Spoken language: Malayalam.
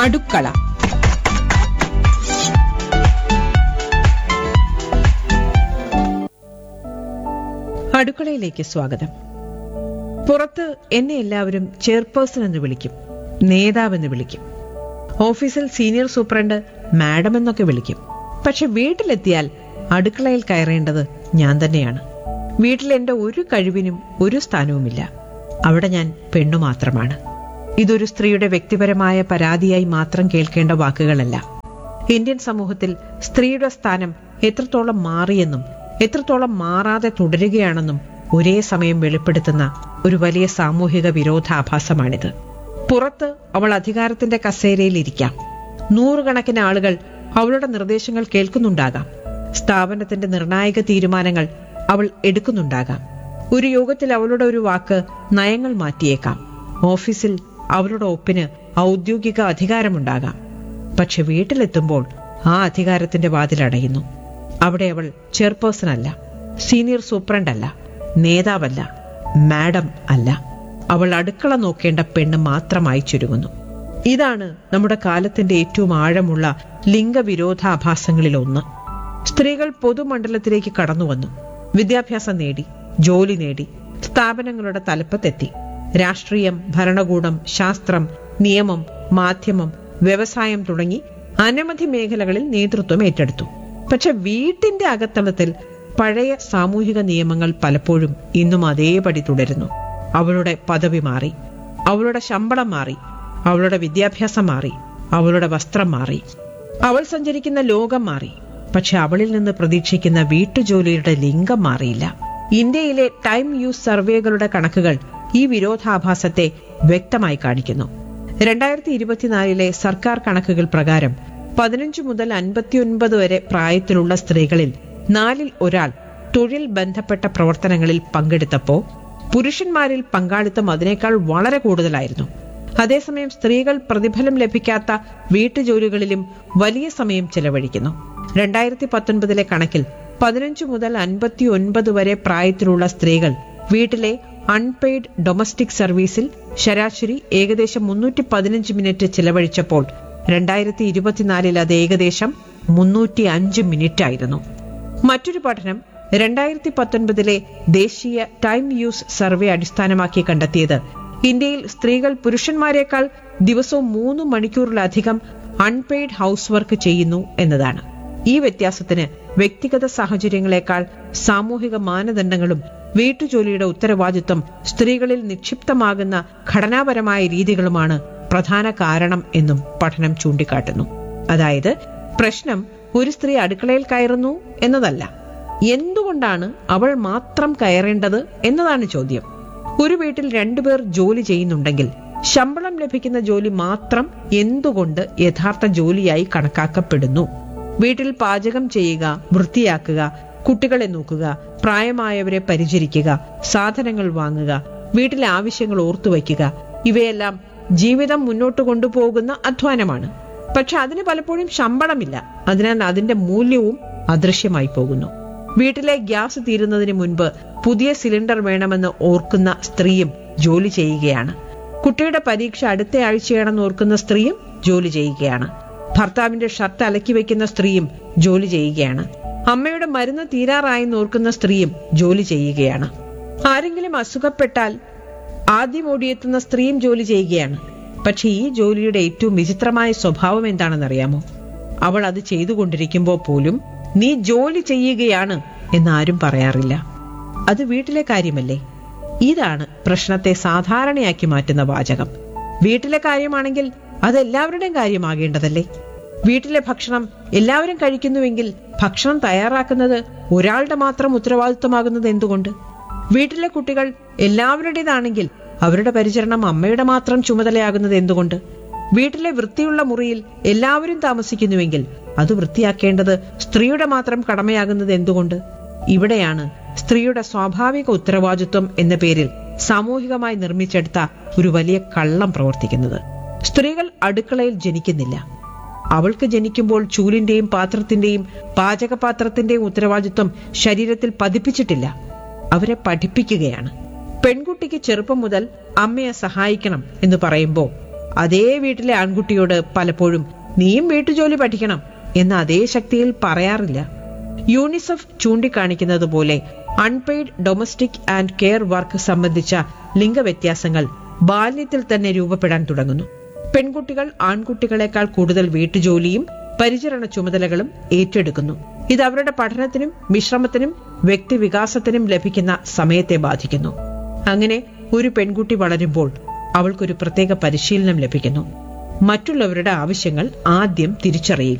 അടുക്കള അടുക്കളയിലേക്ക് സ്വാഗതം പുറത്ത് എന്നെ എല്ലാവരും ചെയർപേഴ്സൺ എന്ന് വിളിക്കും നേതാവെന്ന് വിളിക്കും ഓഫീസിൽ സീനിയർ സൂപ്രണ്ട് മാഡം എന്നൊക്കെ വിളിക്കും പക്ഷെ വീട്ടിലെത്തിയാൽ അടുക്കളയിൽ കയറേണ്ടത് ഞാൻ തന്നെയാണ് വീട്ടിൽ എന്റെ ഒരു കഴിവിനും ഒരു സ്ഥാനവുമില്ല അവിടെ ഞാൻ പെണ്ണു മാത്രമാണ് ഇതൊരു സ്ത്രീയുടെ വ്യക്തിപരമായ പരാതിയായി മാത്രം കേൾക്കേണ്ട വാക്കുകളല്ല ഇന്ത്യൻ സമൂഹത്തിൽ സ്ത്രീയുടെ സ്ഥാനം എത്രത്തോളം മാറിയെന്നും എത്രത്തോളം മാറാതെ തുടരുകയാണെന്നും ഒരേ സമയം വെളിപ്പെടുത്തുന്ന ഒരു വലിയ സാമൂഹിക വിരോധാഭാസമാണിത് പുറത്ത് അവൾ അധികാരത്തിന്റെ കസേരയിൽ ഇരിക്കാം നൂറുകണക്കിന് ആളുകൾ അവളുടെ നിർദ്ദേശങ്ങൾ കേൾക്കുന്നുണ്ടാകാം സ്ഥാപനത്തിന്റെ നിർണായക തീരുമാനങ്ങൾ അവൾ എടുക്കുന്നുണ്ടാകാം ഒരു യോഗത്തിൽ അവളുടെ ഒരു വാക്ക് നയങ്ങൾ മാറ്റിയേക്കാം ഓഫീസിൽ അവളുടെ ഒപ്പിന് ഔദ്യോഗിക അധികാരമുണ്ടാകാം പക്ഷെ വീട്ടിലെത്തുമ്പോൾ ആ അധികാരത്തിന്റെ വാതിലടയുന്നു അവിടെ അവൾ ചെയർപേഴ്സൺ അല്ല സീനിയർ സൂപ്രണ്ട് അല്ല നേതാവല്ല മാഡം അല്ല അവൾ അടുക്കള നോക്കേണ്ട പെണ്ണ് മാത്രമായി ചുരുങ്ങുന്നു ഇതാണ് നമ്മുടെ കാലത്തിന്റെ ഏറ്റവും ആഴമുള്ള ലിംഗവിരോധാഭാസങ്ങളിൽ ഒന്ന് സ്ത്രീകൾ പൊതുമണ്ഡലത്തിലേക്ക് കടന്നു വന്നു വിദ്യാഭ്യാസം നേടി ജോലി നേടി സ്ഥാപനങ്ങളുടെ തലപ്പത്തെത്തി രാഷ്ട്രീയം ഭരണകൂടം ശാസ്ത്രം നിയമം മാധ്യമം വ്യവസായം തുടങ്ങി അനവധി മേഖലകളിൽ നേതൃത്വം ഏറ്റെടുത്തു പക്ഷെ വീട്ടിന്റെ അകത്തളത്തിൽ പഴയ സാമൂഹിക നിയമങ്ങൾ പലപ്പോഴും ഇന്നും അതേപടി തുടരുന്നു അവളുടെ പദവി മാറി അവളുടെ ശമ്പളം മാറി അവളുടെ വിദ്യാഭ്യാസം മാറി അവളുടെ വസ്ത്രം മാറി അവൾ സഞ്ചരിക്കുന്ന ലോകം മാറി പക്ഷെ അവളിൽ നിന്ന് പ്രതീക്ഷിക്കുന്ന വീട്ടുജോലിയുടെ ലിംഗം മാറിയില്ല ഇന്ത്യയിലെ ടൈം യൂസ് സർവേകളുടെ കണക്കുകൾ ഈ വിരോധാഭാസത്തെ വ്യക്തമായി കാണിക്കുന്നു രണ്ടായിരത്തി ഇരുപത്തിനാലിലെ സർക്കാർ കണക്കുകൾ പ്രകാരം പതിനഞ്ച് മുതൽ അൻപത്തിയൊൻപത് വരെ പ്രായത്തിലുള്ള സ്ത്രീകളിൽ നാലിൽ ഒരാൾ തൊഴിൽ ബന്ധപ്പെട്ട പ്രവർത്തനങ്ങളിൽ പങ്കെടുത്തപ്പോ പുരുഷന്മാരിൽ പങ്കാളിത്തം അതിനേക്കാൾ വളരെ കൂടുതലായിരുന്നു അതേസമയം സ്ത്രീകൾ പ്രതിഫലം ലഭിക്കാത്ത വീട്ടുജോലികളിലും വലിയ സമയം ചെലവഴിക്കുന്നു രണ്ടായിരത്തി പത്തൊൻപതിലെ കണക്കിൽ പതിനഞ്ച് മുതൽ അൻപത്തി ഒൻപത് വരെ പ്രായത്തിലുള്ള സ്ത്രീകൾ വീട്ടിലെ അൺപെയ്ഡ് ഡൊമസ്റ്റിക് സർവീസിൽ ശരാശരി ഏകദേശം മുന്നൂറ്റി പതിനഞ്ച് മിനിറ്റ് ചിലവഴിച്ചപ്പോൾ രണ്ടായിരത്തി ഇരുപത്തിനാലിൽ അത് ഏകദേശം മുന്നൂറ്റി അഞ്ച് മിനിറ്റ് ആയിരുന്നു മറ്റൊരു പഠനം രണ്ടായിരത്തി പത്തൊൻപതിലെ ദേശീയ ടൈം യൂസ് സർവേ അടിസ്ഥാനമാക്കി കണ്ടെത്തിയത് ഇന്ത്യയിൽ സ്ത്രീകൾ പുരുഷന്മാരെക്കാൾ ദിവസവും മൂന്ന് മണിക്കൂറിലധികം അൺപെയ്ഡ് ഹൗസ് വർക്ക് ചെയ്യുന്നു എന്നതാണ് ഈ വ്യത്യാസത്തിന് വ്യക്തിഗത സാഹചര്യങ്ങളെക്കാൾ സാമൂഹിക മാനദണ്ഡങ്ങളും വീട്ടുജോലിയുടെ ഉത്തരവാദിത്വം സ്ത്രീകളിൽ നിക്ഷിപ്തമാകുന്ന ഘടനാപരമായ രീതികളുമാണ് പ്രധാന കാരണം എന്നും പഠനം ചൂണ്ടിക്കാട്ടുന്നു അതായത് പ്രശ്നം ഒരു സ്ത്രീ അടുക്കളയിൽ കയറുന്നു എന്നതല്ല എന്തുകൊണ്ടാണ് അവൾ മാത്രം കയറേണ്ടത് എന്നതാണ് ചോദ്യം ഒരു വീട്ടിൽ രണ്ടുപേർ ജോലി ചെയ്യുന്നുണ്ടെങ്കിൽ ശമ്പളം ലഭിക്കുന്ന ജോലി മാത്രം എന്തുകൊണ്ട് യഥാർത്ഥ ജോലിയായി കണക്കാക്കപ്പെടുന്നു വീട്ടിൽ പാചകം ചെയ്യുക വൃത്തിയാക്കുക കുട്ടികളെ നോക്കുക പ്രായമായവരെ പരിചരിക്കുക സാധനങ്ങൾ വാങ്ങുക വീട്ടിലെ ആവശ്യങ്ങൾ ഓർത്തുവയ്ക്കുക ഇവയെല്ലാം ജീവിതം മുന്നോട്ട് കൊണ്ടുപോകുന്ന അധ്വാനമാണ് പക്ഷെ അതിന് പലപ്പോഴും ശമ്പളമില്ല അതിനാൽ അതിന്റെ മൂല്യവും അദൃശ്യമായി പോകുന്നു വീട്ടിലെ ഗ്യാസ് തീരുന്നതിന് മുൻപ് പുതിയ സിലിണ്ടർ വേണമെന്ന് ഓർക്കുന്ന സ്ത്രീയും ജോലി ചെയ്യുകയാണ് കുട്ടിയുടെ പരീക്ഷ അടുത്ത ആഴ്ചയാണെന്ന് ഓർക്കുന്ന സ്ത്രീയും ജോലി ചെയ്യുകയാണ് ഭർത്താവിന്റെ ഷർട്ട് അലക്കി വെക്കുന്ന സ്ത്രീയും ജോലി ചെയ്യുകയാണ് അമ്മയുടെ മരുന്ന് തീരാറായെന്ന് ഓർക്കുന്ന സ്ത്രീയും ജോലി ചെയ്യുകയാണ് ആരെങ്കിലും അസുഖപ്പെട്ടാൽ ആദ്യം ഓടിയെത്തുന്ന സ്ത്രീയും ജോലി ചെയ്യുകയാണ് പക്ഷെ ഈ ജോലിയുടെ ഏറ്റവും വിചിത്രമായ സ്വഭാവം എന്താണെന്നറിയാമോ അവൾ അത് ചെയ്തുകൊണ്ടിരിക്കുമ്പോൾ പോലും നീ ജോലി ചെയ്യുകയാണ് എന്നാരും പറയാറില്ല അത് വീട്ടിലെ കാര്യമല്ലേ ഇതാണ് പ്രശ്നത്തെ സാധാരണയാക്കി മാറ്റുന്ന വാചകം വീട്ടിലെ കാര്യമാണെങ്കിൽ അത് എല്ലാവരുടെയും കാര്യമാകേണ്ടതല്ലേ വീട്ടിലെ ഭക്ഷണം എല്ലാവരും കഴിക്കുന്നുവെങ്കിൽ ഭക്ഷണം തയ്യാറാക്കുന്നത് ഒരാളുടെ മാത്രം ഉത്തരവാദിത്വമാകുന്നത് എന്തുകൊണ്ട് വീട്ടിലെ കുട്ടികൾ എല്ലാവരുടേതാണെങ്കിൽ അവരുടെ പരിചരണം അമ്മയുടെ മാത്രം ചുമതലയാകുന്നത് എന്തുകൊണ്ട് വീട്ടിലെ വൃത്തിയുള്ള മുറിയിൽ എല്ലാവരും താമസിക്കുന്നുവെങ്കിൽ അത് വൃത്തിയാക്കേണ്ടത് സ്ത്രീയുടെ മാത്രം കടമയാകുന്നത് എന്തുകൊണ്ട് ഇവിടെയാണ് സ്ത്രീയുടെ സ്വാഭാവിക ഉത്തരവാദിത്വം എന്ന പേരിൽ സാമൂഹികമായി നിർമ്മിച്ചെടുത്ത ഒരു വലിയ കള്ളം പ്രവർത്തിക്കുന്നത് സ്ത്രീകൾ അടുക്കളയിൽ ജനിക്കുന്നില്ല അവൾക്ക് ജനിക്കുമ്പോൾ ചൂലിന്റെയും പാത്രത്തിന്റെയും പാചകപാത്രത്തിന്റെയും ഉത്തരവാദിത്വം ശരീരത്തിൽ പതിപ്പിച്ചിട്ടില്ല അവരെ പഠിപ്പിക്കുകയാണ് പെൺകുട്ടിക്ക് ചെറുപ്പം മുതൽ അമ്മയെ സഹായിക്കണം എന്ന് പറയുമ്പോൾ അതേ വീട്ടിലെ ആൺകുട്ടിയോട് പലപ്പോഴും നീയും വീട്ടുജോലി പഠിക്കണം എന്ന അതേ ശക്തിയിൽ പറയാറില്ല യൂണിസെഫ് ചൂണ്ടിക്കാണിക്കുന്നത് പോലെ unpaid domestic and care work സംബന്ധിച്ച ലിംഗവ്യത്യാസങ്ങൾ ബാല്യത്തിൽ തന്നെ രൂപപ്പെടാൻ തുടങ്ങുന്നു പെൺകുട്ടികൾ ആൺകുട്ടികളെക്കാൾ കൂടുതൽ വീട്ടുജോലിയും പരിചരണ ചുമതലകളും ഏറ്റെടുക്കുന്നു ഇത് അവരുടെ പഠനത്തിനും വിശ്രമത്തിനും വ്യക്തിവികാസത്തിനും ലഭിക്കുന്ന സമയത്തെ ബാധിക്കുന്നു അങ്ങനെ ഒരു പെൺകുട്ടി വളരുമ്പോൾ അവൾക്കൊരു പ്രത്യേക പരിശീലനം ലഭിക്കുന്നു മറ്റുള്ളവരുടെ ആവശ്യങ്ങൾ ആദ്യം തിരിച്ചറിയുക